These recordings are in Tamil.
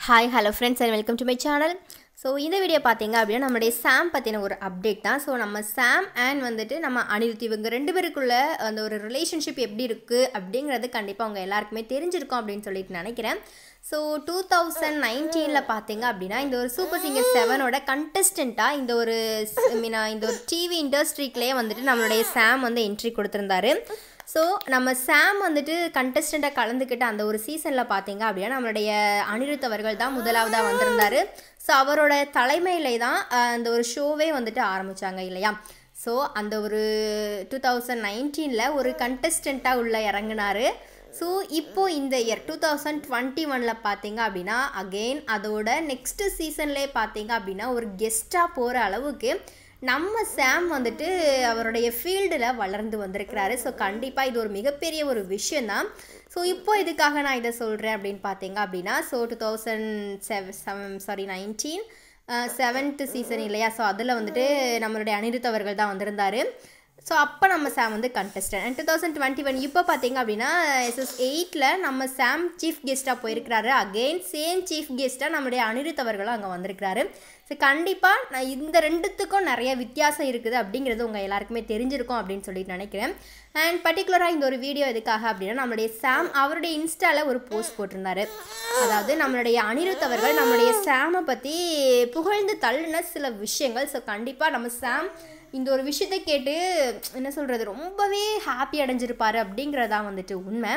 hi hello friends and welcome to my channel so இந்த வீடியோ பார்த்தீங்க அப்படின்னா நம்மளுடைய சாம் பற்றின ஒரு அப்டேட் தான் ஸோ நம்ம சாம் அண்ட் வந்துட்டு நம்ம அனிருத் இவங்க ரெண்டு பேருக்குள்ள அந்த ஒரு ரிலேஷன்ஷிப் எப்படி இருக்குது அப்படிங்கிறது கண்டிப்பாக அவங்க எல்லாருக்குமே தெரிஞ்சிருக்கும் அப்படின்னு சொல்லிட்டு நினைக்கிறேன் ஸோ டூ தௌசண்ட் நைன்டீனில் பார்த்தீங்க அப்படின்னா இந்த ஒரு சூப்பர் சிங்கர் செவனோட கண்டஸ்டண்ட்டாக இந்த ஒரு மீனா இந்த ஒரு டிவி இண்டஸ்ட்ரிக்குள்ளே வந்துட்டு நம்மளுடைய சாம் வந்து என்ட்ரி கொடுத்துருந்தாரு ஸோ நம்ம சாம் வந்துட்டு கண்டஸ்டண்ட்டாக கலந்துக்கிட்ட அந்த ஒரு சீசனில் பார்த்தீங்க அப்படின்னா நம்மளுடைய அனிருத் அவர்கள் தான் முதலாவதாக வந்திருந்தார் ஸோ அவரோட தலைமையிலே தான் அஹ், அந்த ஒரு ஷோவே வந்துட்டு ஆரம்பித்தாங்க இல்லையா ஸோ அந்த ஒரு டூ தௌசண்ட் நைன்டீனில் ஒரு கண்டஸ்டண்ட்டாக உள்ளே இறங்கினார் ஸோ இப்போ இந்த இயர் டூ தௌசண்ட் டுவெண்ட்டி ஒனில் பார்த்தீங்க அப்படின்னா அகெயின் அதோட நெக்ஸ்ட் சீசன்லேயே பார்த்தீங்க அப்படின்னா ஒரு கெஸ்ட்டாக போகிற அளவுக்கு நம்ம சாம் வந்துட்டு அவருடைய ஃபீல்டில் வளர்ந்து வந்திருக்கிறாரு ஸோ கண்டிப்பாக இது ஒரு மிகப்பெரிய ஒரு விஷயந்தான் ஸோ இப்போ இதுக்காக நான் இதை சொல்கிறேன் அப்படின்னு பார்த்தீங்க அப்படின்னா ஸோ டூ தௌசண்ட் செவ seven sorry nineteen seventh season இல்லையா ஸோ அதில் வந்துட்டு நம்மளுடைய அனிருத் அவர்கள் தான் வந்திருந்தார் ஸோ அப்போ நம்ம சாம் வந்து contestant and two thousand twenty one இப்போ பார்த்தீங்க அப்படின்னா எஸ்எஸ் எயிட்டில் நம்ம சாம் சீஃப் கெஸ்ட்டாக போயிருக்கிறாரு அகெயின் சேம் சீஃப் கெஸ்ட்டாக நம்மளுடைய அனிருத் அவர்களும் அங்கே வந்திருக்கிறாரு ஸோ கண்டிப்பாக நான் இந்த ரெண்டுத்துக்கும் நிறைய வித்தியாசம் இருக்குது அப்படிங்கிறது உங்கள் எல்லாருக்குமே தெரிஞ்சிருக்கும் அப்படின்னு சொல்லிட்டு நினைக்கிறேன் அண்ட் பர்டிகுலராக இந்த ஒரு வீடியோ எதுக்காக அப்படின்னா நம்மளுடைய சாம் அவருடைய இன்ஸ்டாவில் ஒரு போஸ்ட் போட்டிருந்தாரு அதாவது நம்மளுடைய அனிருத் அவர்கள் நம்மளுடைய சாமை பற்றி புகழ்ந்து தள்ளின சில விஷயங்கள் ஸோ கண்டிப்பாக நம்ம சாம் இந்த ஒரு விஷயத்தை கேட்டு என்ன சொல்கிறது ரொம்பவே ஹாப்பி அடைஞ்சிருப்பாரு அப்படிங்கிறதான் வந்துட்டு உண்மை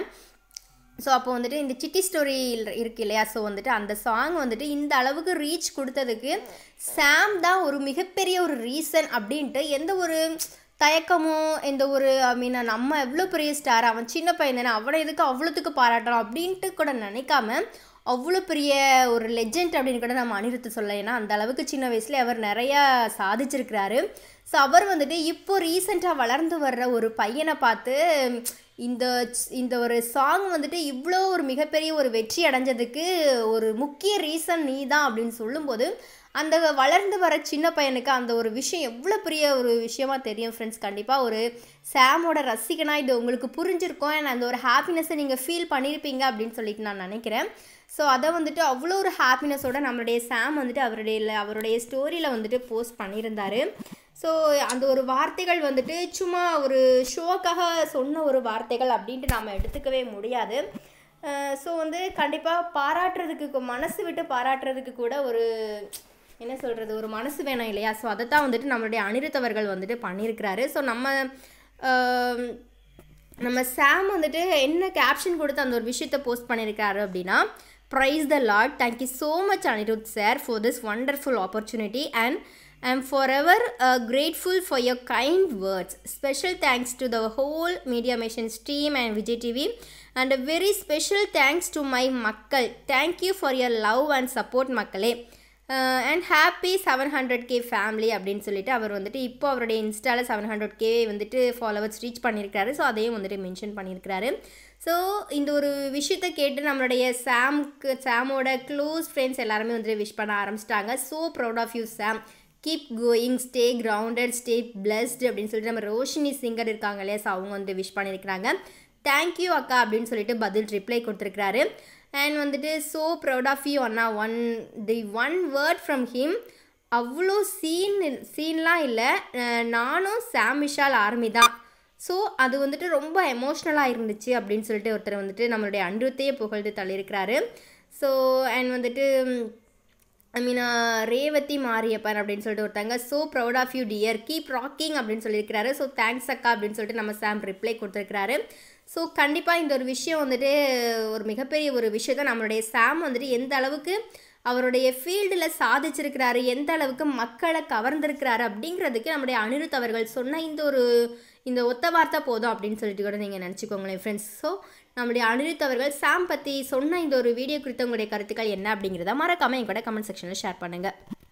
ஸோ அப்போ வந்துட்டு இந்த சிட்டி ஸ்டோரி இருக்கு இல்லையா ஸோ வந்துட்டு அந்த சாங் வந்துட்டு இந்த அளவுக்கு ரீச் கொடுத்ததுக்கு சாம் தான் ஒரு மிகப்பெரிய ஒரு ரீசன் அப்படின்ட்டு எந்த ஒரு தயக்கமோ எந்த ஒரு ஐ மீன் நம்ம எவ்வளோ பெரிய ஸ்டார் அவன் சின்ன பையன் தானே அவனை எதுக்கு அவ்வளோத்துக்கு பாராட்டலாம் அப்படின்ட்டு கூட நினைக்காம அவ்வளோ பெரிய ஒரு லெஜெண்ட் அப்படின்னு கூட நம்ம அனிருத்து சொல்ல ஏன்னா அந்த அளவுக்கு சின்ன வயசுல அவர் நிறையா சாதிச்சிருக்கிறாரு ஸோ அவர் வந்துட்டு இப்போ ரீசெண்டாக வளர்ந்து வர்ற ஒரு பையனை பார்த்து இந்த இந்த ஒரு சாங் வந்துட்டு இவ்வளோ ஒரு மிகப்பெரிய ஒரு வெற்றி அடைஞ்சதுக்கு ஒரு முக்கிய ரீசன் நீ தான் அப்படின்னு சொல்லும்போது அந்த வளர்ந்து வர சின்ன பையனுக்கு அந்த ஒரு விஷயம் எவ்வளோ பெரிய ஒரு விஷயமா தெரியும் ஃப்ரெண்ட்ஸ் கண்டிப்பாக ஒரு சாமோட ரசிகனா இது உங்களுக்கு புரிஞ்சிருக்கும் அண்ட் அந்த ஒரு ஹாப்பினஸை நீங்கள் ஃபீல் பண்ணியிருப்பீங்க அப்படின்னு சொல்லிட்டு நான் நினைக்கிறேன் ஸோ அதை வந்துட்டு அவ்வளோ ஒரு ஹாப்பினஸோட நம்மளுடைய சாம் வந்துட்டு அவருடைய அவருடைய ஸ்டோரியில் வந்துட்டு போஸ்ட் பண்ணியிருந்தாரு ஸோ அந்த ஒரு வார்த்தைகள் வந்துட்டு சும்மா ஒரு ஷோக்காக சொன்ன ஒரு வார்த்தைகள் அப்படின்ட்டு நாம் எடுத்துக்கவே முடியாது ஸோ வந்து கண்டிப்பாக பாராட்டுறதுக்கு கு- மனசு விட்டு பாராட்டுறதுக்கு கூட ஒரு என்ன சொல்கிறது ஒரு மனசு வேணும் இல்லையா ஸோ அதை தான் வந்துட்டு நம்மளுடைய அனிருத் அவர்கள் வந்துட்டு பண்ணியிருக்கிறாரு ஸோ நம்ம ஆம், நம்ம சாம் வந்துட்டு என்ன கேப்ஷன் கொடுத்து அந்த ஒரு விஷயத்தை போஸ்ட் பண்ணியிருக்காரு அப்படின்னா praise the lord thank you so much Anirudh sir for this wonderful opportunity and I am forever grateful for your kind words special thanks to the whole Media Masons team and Vijay TV and a very special thanks to my மக்கள் thank you for your love and support மக்களே and happy seven hundred K family அப்படின்னு சொல்லிட்டு அவர் வந்துட்டு இப்போ அவருடைய இன்ஸ்டாவில் செவன் ஹண்ட்ரட் கே வந்துட்டு ஃபாலோவர்ஸ் ரீச் பண்ணியிருக்காரு ஸோ அதையும் வந்துட்டு மென்ஷன் பண்ணியிருக்கிறாரு ஸோ இந்த ஒரு விஷயத்தை கேட்டு நம்மளுடைய சாம்க்கு சாமோட க்ளோஸ் ஃப்ரெண்ட்ஸ் எல்லாருமே வந்துட்டு விஷ் பண்ண ஆரம்பிச்சிட்டாங்க so proud of you Sam keep going stay grounded stay blessed அப்படின்னு சொல்லிட்டு நம்ம ரோஷினி சிங்கர் இருக்காங்க இல்லையா ஸோ அவங்க வந்து விஷ் பண்ணியிருக்கிறாங்க தேங்க்யூ அக்கா அப்படின்னு சொல்லிட்டு பதில் ரிப்ளை கொடுத்துருக்கிறாரு அண்ட் வந்துட்டு ஸோ ப்ரௌட் ஆஃப் யூ அண்ணா one the one word from him அவ்வளோ சீன் சீன்லாம் இல்லை அஹ் நானும் சாம் விஷால் ஆர்மி தான் ஸோ அது வந்துட்டு ரொம்ப எமோஷ்னலாக இருந்துச்சு அப்படின்னு சொல்லிட்டு ஒருத்தர் வந்துட்டு நம்மளுடைய அன்றுத்தையே புகழ்ந்து தள்ளியிருக்கிறாரு ஸோ அண்ட் வந்துட்டு ஐ மீன் ரேவதி மாரியப்பன் அப்படின்னு சொல்லிட்டு ஒருத்தாங்க so proud of you dear keep rocking அப்படின்னு சொல்லியிருக்கிறாரு ஸோ தேங்க்ஸ் அக்கா அப்படின்னு சொல்லிட்டு நம்ம சாம் ரிப்ளை கொடுத்துருக்கிறாரு ஸோ கண்டிப்பாக இந்த ஒரு விஷயம் வந்துட்டு ஒரு மிகப்பெரிய ஒரு விஷயத்தை நம்மளுடைய சாம் வந்துட்டு எந்த அளவுக்கு அவருடைய ஃபீல்டில் சாதிச்சிருக்கிறாரு எந்த அளவுக்கு மக்களை கவர்ந்திருக்கிறாரு அப்படிங்கிறதுக்கு நம்முடைய அனிருத் அவர்கள் சொன்ன இந்த ஒரு இந்த ஒத்த வார்த்தை போதும் அப்படின்னு சொல்லிட்டு கூட நீங்கள் நினச்சிக்கோங்களேன் ஃப்ரெண்ட்ஸ் ஸோ நம்முடைய அனிருத் அவர்கள் சாம் பற்றி சொன்ன இந்த ஒரு வீடியோ குறித்த உங்களுடைய கருத்துக்கள் என்ன அப்படிங்கிறத மறக்காமல் என் கூட கமெண்ட் செக்ஷனில் ஷேர் பண்ணுங்கள்